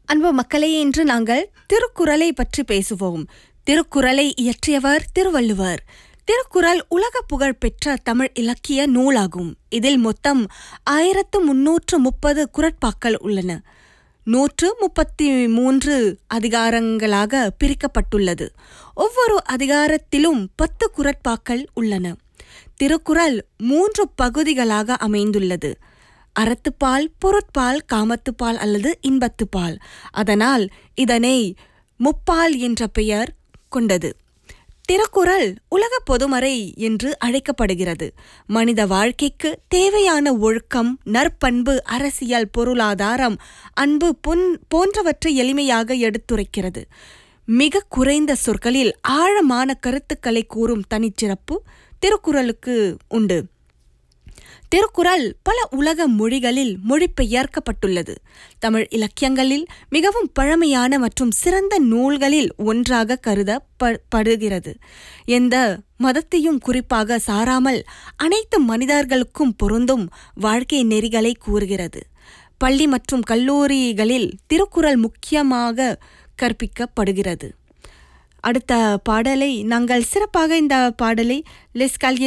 அன்பு மக்களே இன்று நாங்கள் திருக்குறளை பற்றி பேசுவோம் திருக்குறளை இயற்றியவர் திருவள்ளுவர் திருக்குறள் உலக புகழ் பெற்ற தமிழ் இலக்கிய நூலாகும் இதில் மொத்தம் ஆயிரத்து முன்னூற்று முப்பது குரட்பாக்கள் உள்ளன நூற்று முப்பத்தி மூன்று அதிகாரங்களாக பிரிக்கப்பட்டுள்ளது ஒவ்வொரு அதிகாரத்திலும் பத்து குரட்பாக்கள் உள்ளன திருக்குறள் மூன்று பகுதிகளாக அமைந்துள்ளது அறத்துப்பால் பொருட்பால் காமத்துப்பால் அல்லது இன்பத்துப்பால் அதனால் இதனை முப்பால் என்ற பெயர் கொண்டது திருக்குறள் உலக பொதுமறை என்று அழைக்கப்படுகிறது மனித வாழ்க்கைக்கு தேவையான ஒழுக்கம் நற்பண்பு அரசியல் பொருளாதாரம் அன்பு பொன் போன்றவற்றை எளிமையாக எடுத்துரைக்கிறது மிக குறைந்த சொற்களில் ஆழமான கருத்துக்களை கூறும் தனிச்சிறப்பு திருக்குறளுக்கு உண்டு திருக்குறள் பல உலக மொழிகளில் மொழிபெயர்க்கப்பட்டுள்ளது தமிழ் இலக்கியங்களில் மிகவும் பழமையான மற்றும் சிறந்த நூல்களில் ஒன்றாக கருதப்படுகிறது எந்த மதத்தையும் குறிப்பாக சாராமல் அனைத்து மனிதர்களுக்கும் பொருந்தும் வாழ்க்கை நெறிகளை கூறுகிறது பள்ளி மற்றும் கல்லூரிகளில் திருக்குறள் முக்கியமாக கற்பிக்கப்படுகிறது அடுத்த பாடலை நாங்கள் சிறப்பாக இந்த பாடலை லெஸ்கால்யே